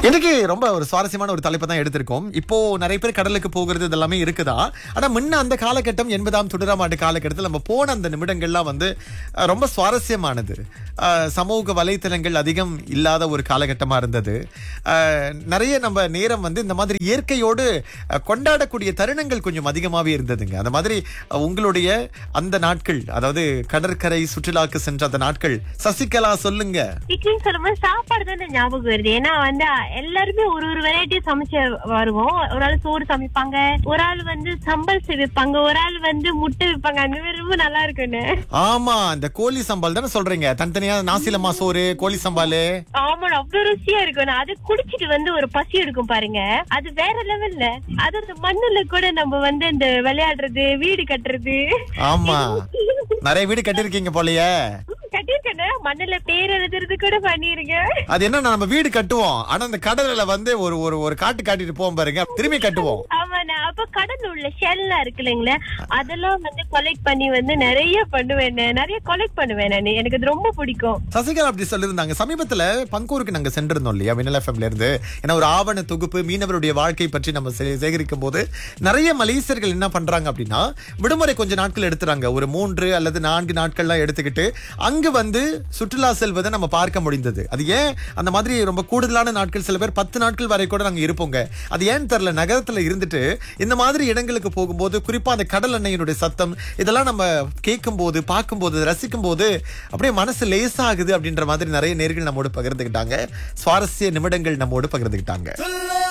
இன்னைக்கு ரொம்ப ஒரு சுவாரஸ்யமான ஒரு தலைப்பை தான் எடுத்திருக்கோம் இப்போ நிறைய பேர் கடலுக்கு போகிறது இதெல்லாமே இருக்குதா ஆனா முன்ன அந்த காலகட்டம் எண்பதாம் தொண்ணூறாம் ஆண்டு காலகட்டத்தில் நம்ம போன அந்த நிமிடங்கள்லாம் வந்து அஹ், ரொம்ப சுவாரஸ்யமானது அஹ், சமூக வலைத்தளங்கள் அதிகம் இல்லாத ஒரு காலகட்டமா இருந்தது அஹ், நிறைய நம்ம நேரம் வந்து இந்த மாதிரி இயற்கையோடு அஹ், கொண்டாடக்கூடிய தருணங்கள் கொஞ்சம் அதிகமாகவே இருந்ததுங்க அந்த மாதிரி அஹ், உங்களுடைய அந்த நாட்கள் அதாவது கடற்கரை சுற்றுலாக்கு சென்ற அந்த நாட்கள் சசிகலா சொல்லுங்க சிக்கன் சொல்லும்போது சாப்பாடு தானே ஞாபகம் வருது ஏன்னா வந்து எல்லாருமே ஒரு ஒரு வெரைட்டி சமைச்சு வருவோம் ஒரு ஆள் சோறு சமைப்பாங்க ஒரு ஆள் வந்து சம்பல் வைப்பாங்க ஒரு ஆள் வந்து முட்டை வைப்பாங்க அந்த மாதிரி ரொம்ப நல்லா இருக்குன்னு ஆமா இந்த கோழி சம்பால் தானே சொல்றீங்க தனித்தனியா நாசிலமா சோறு கோழி சம்பாலு ஆமா அவ்வளவு ருசியா இருக்கும் அது குடிச்சிட்டு வந்து ஒரு பசி எடுக்கும் பாருங்க அது வேற லெவல்ல அது அந்த மண்ணுல கூட நம்ம வந்து இந்த விளையாடுறது வீடு கட்டுறது ஆமா நிறைய வீடு கட்டிருக்கீங்க போலயே கட்டிருக்கேன் மண்ணுல பேர் எழுதுறது கூட பண்ணிருக்கேன் அது என்ன நம்ம வீடு கட்டுவோம் ஆனா அந்த கடல்ல வந்து ஒரு ஒரு ஒரு காட்டு காட்டிட்டு போவோம் பாருங்க திரும்பி கட்டுவோம் ஆமா நான் அப்ப கடல்ல உள்ள ஷெல்லாம் இருக்கு இல்லைங்களா அதெல்லாம் வந்து கலெக்ட் பண்ணி வந்து நிறைய பண்ணுவேன் நிறைய கலெக்ட் பண்ணுவேன் நான் எனக்கு அது ரொம்ப பிடிக்கும் சசிகலா அப்படி சொல்லியிருந்தாங்க சமீபத்துல பங்கூருக்கு நாங்க சென்றிருந்தோம் இல்லையா வினல் எஃப்எம்ல இருந்து ஏன்னா ஒரு ஆவண தொகுப்பு மீனவருடைய வாழ்க்கை பற்றி நம்ம சே- சேகரிக்கும் போது நிறைய மலேசியர்கள் என்ன பண்றாங்க அப்படின்னா விடுமுறை கொஞ்ச நாட்கள் எடுத்துறாங்க ஒரு மூன்று அல்லது நான்கு நாட்கள்லாம் எடுத்துக்கிட்டு அங்கு வந்து சுற்றுலா செல்வதை நம்ம பார்க்க முடிந்தது அது ஏன் அந்த மாதிரி ரொம்ப கூடுதலான நாட்கள் சில பேர் பத்து நாட்கள் வரை கூட நாங்க இருப்போங்க அது ஏன்னு தெரியல நகரத்துல இருந்துட்டு இந்த மாதிரி இடங்களுக்கு போகும்போது குறிப்பா அந்த கடல் அன்னையினுடைய சத்தம் இதெல்லாம் நம்ம கேட்கும் போது பார்க்கும்போது ரசிக்கும் போது அப்படியே மனசு லேசாகுது அப்படின்ற மாதிரி நிறைய நேர்கள் நம்மோடு பகிர்ந்துக்கிட்டாங்க சுவாரஸ்ய நிமிடங்கள் நம்மோடு பகிர்ந்துக்கிட்டாங்க